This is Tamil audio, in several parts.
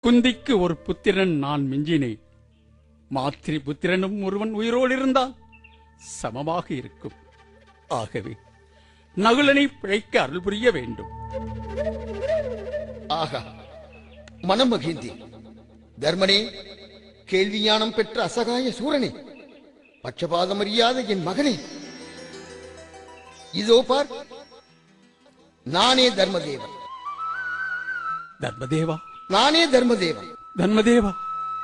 குந்திக்கு ஒரு புத்திரன் நான் மிஞ்சினேன் மாத்திரி புத்திரனும் ஒருவன் உயிரோடு இருந்தால் சமமாக இருக்கும் ஆகவே நகுலனை பிழைக்க அருள் புரிய வேண்டும் ஆகா மனம் மகிழ்ந்தேன் தர்மனே கேள்வி ஞானம் பெற்ற அசகாய சூரனே பட்சபாதம் அறியாத என் மகனே இதோ பார் நானே தர்மதேவன் தர்மதேவா நானே தர்மதேவன் தர்மதேவா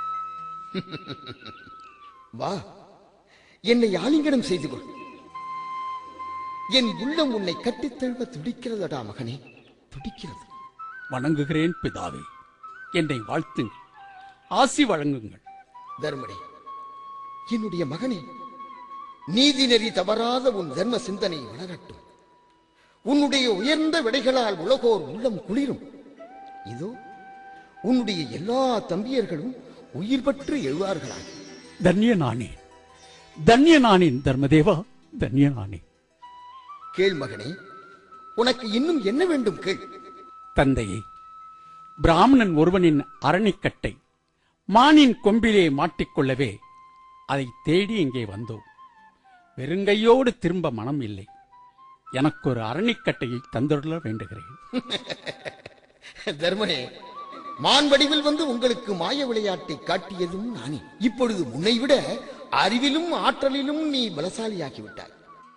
வா என்னை ஆலிங்கனம் செய்து கொள் என் உள்ளம் உன்னை கட்டித் தழுவ துடிக்கிறதடா மகனே துடிக்கிறது வணங்குகிறேன் பிதாவே என்னை வாழ்த்துங்கள் ஆசி வழங்குங்கள் தர்மனே என்னுடைய மகனே நீதி நெறி தவறாத உன் தர்ம சிந்தனை வளரட்டும் உன்னுடைய உயர்ந்த விடைகளால் உலகோர் உள்ளம் குளிரும் இதோ உன்னுடைய எல்லா தம்பியர்களும் உயிர் பற்று எழுவார்களாக தன்ய நானே தன்ய நானேன் தர்மதேவா தன்ய நானே கேள் மகனே உனக்கு இன்னும் என்ன வேண்டும் கேள் தந்தையே பிராமணன் ஒருவனின் அரணிக்கட்டை மானின் கொம்பிலே மாட்டிக்கொள்ளவே அதை தேடி இங்கே வந்தோம் வெறுங்கையோடு திரும்ப மனம் இல்லை எனக்கு ஒரு அரணிக்கட்டையை தந்துள்ள வேண்டுகிறேன் தர்மனே மான் வடிவில் வந்து உங்களுக்கு மாய விளையாட்டை காட்டியதும் நானே இப்பொழுது முன்னை விட அறிவிலும் ஆற்றலிலும் நீ பலசாலியாகி விட்டாய்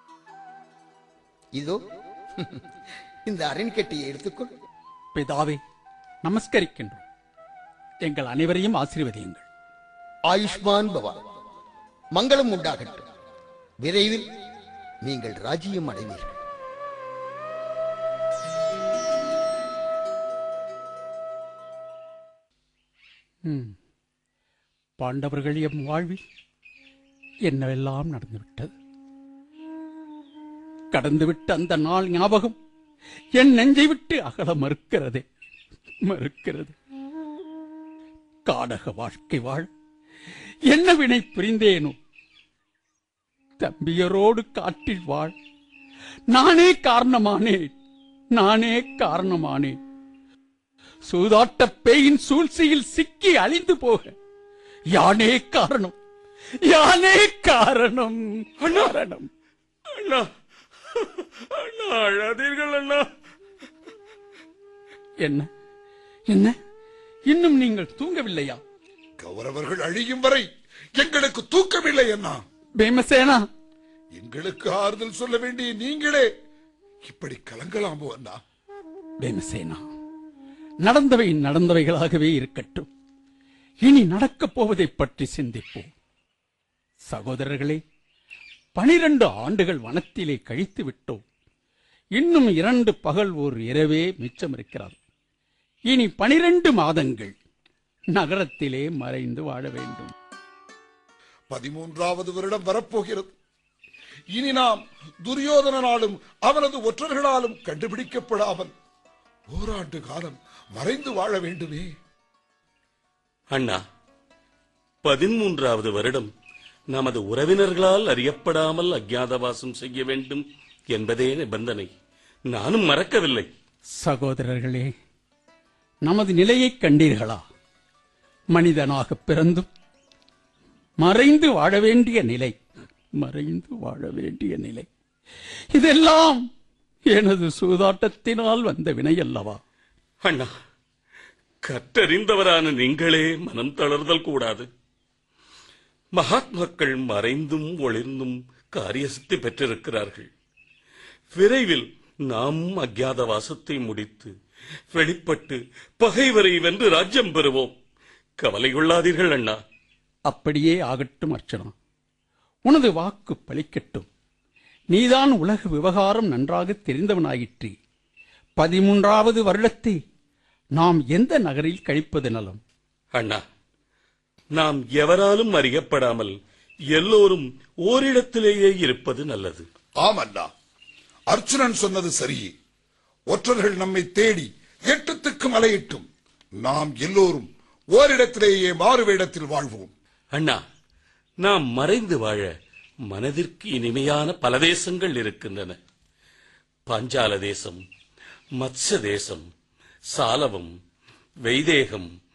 இதோ இந்த அரண்கட்டையை எடுத்துக்கொள் பிதாவே நமஸ்கரிக்கின்றோம் எங்கள் அனைவரையும் ஆசீர்வதியுங்கள் ஆயுஷ்மான் பவா மங்களம் உண்டாகட்டும் விரைவில் நீங்கள் ராஜ்யம் அடைவீர்கள் ம். பாண்டவர்கள் எம் வாழ்வில் என்னவெல்லாம் நடந்துவிட்டது கடந்துவிட்ட அந்த நாள் ஞாபகம் என் நெஞ்சை விட்டு அகல மறுக்கிறதே மறுக்கிறது காடக வாழ்க்கை வாழ என்ன வினை புரிந்தேனோ தம்பியரோடு காட்டில் வாழ் நானே காரணமானேன் நானே காரணமானேன் சூதாட்ட பேயின் சூழ்ச்சியில் சிக்கி அழிந்து போக யானே காரணம் யானே காரணம் காரணம் அண்ணா அண்ணா அழாதீர்கள் அண்ணா என்ன என்ன இன்னும் நீங்கள் தூங்கவில்லையா கௌரவர்கள் அழியும் வரை எங்களுக்கு தூக்கமில்லை அண்ணா பீமசேனா எங்களுக்கு ஆறுதல் சொல்ல வேண்டிய நீங்களே இப்படி கலங்கலாமோ அண்ணா பீமசேனா நடந்தவை நடந்தவைகளாகவே இருக்கட்டும் இனி நடக்கப் போவதைப் பற்றி சிந்திப்போம் சகோதரர்களே பனிரண்டு ஆண்டுகள் வனத்திலே கழித்து விட்டோம் இன்னும் இரண்டு பகல் ஒரு இரவே மிச்சம் இருக்கிறது இனி பனிரெண்டு மாதங்கள் நகரத்திலே மறைந்து வாழ வேண்டும் பதிமூன்றாவது வருடம் வரப்போகிறது இனி நாம் துரியோதனனாலும் அவனது ஒற்றர்களாலும் கண்டுபிடிக்கப்படாமல் ஓராண்டு காலம் மறைந்து வாழ வேண்டுமே அண்ணா பதிமூன்றாவது வருடம் நமது உறவினர்களால் அறியப்படாமல் அஜ்ஞாதவாசம் செய்ய வேண்டும் என்பதே நிபந்தனை நானும் மறக்கவில்லை சகோதரர்களே நமது நிலையைக் கண்டீர்களா மனிதனாக பிறந்தும் மறைந்து வாழ வேண்டிய நிலை மறைந்து வாழ வேண்டிய நிலை இதெல்லாம் எனது சூதாட்டத்தினால் வந்த வினை அல்லவா அண்ணா கற்றறிந்தவரான நீங்களே மனம் தளர்தல் கூடாது மகாத்மாக்கள் மறைந்தும் ஒளிர்ந்தும் காரியசித்தி பெற்றிருக்கிறார்கள் விரைவில் நாம் அஜ்ஞாத வாசத்தை முடித்து வெளிப்பட்டு பகைவரை வென்று ராஜ்யம் பெறுவோம் கவலை கொள்ளாதீர்கள் அண்ணா அப்படியே ஆகட்டும் அர்ச்சனா உனது வாக்கு பலிக்கட்டும் நீதான் உலக விவகாரம் நன்றாக தெரிந்தவனாயிற்று பதிமூன்றாவது வருடத்தை நாம் எந்த நகரில் கழிப்பது நலம் அண்ணா நாம் எவராலும் அறியப்படாமல் எல்லோரும் ஓரிடத்திலேயே இருப்பது நல்லது ஆம் அண்ணா அர்ச்சுனன் சொன்னது சரியே ஒற்றர்கள் நம்மை தேடி எட்டத்துக்கு மலையிட்டும் நாம் எல்லோரும் ஓரிடத்திலேயே மாறு வேடத்தில் வாழ்வோம் அண்ணா நாம் மறைந்து வாழ மனதிற்கு இனிமையான பல தேசங்கள் இருக்கின்றன பாஞ்சால தேசம் மத்ஸ்ய தேசம் சாலவம் வைதேகம்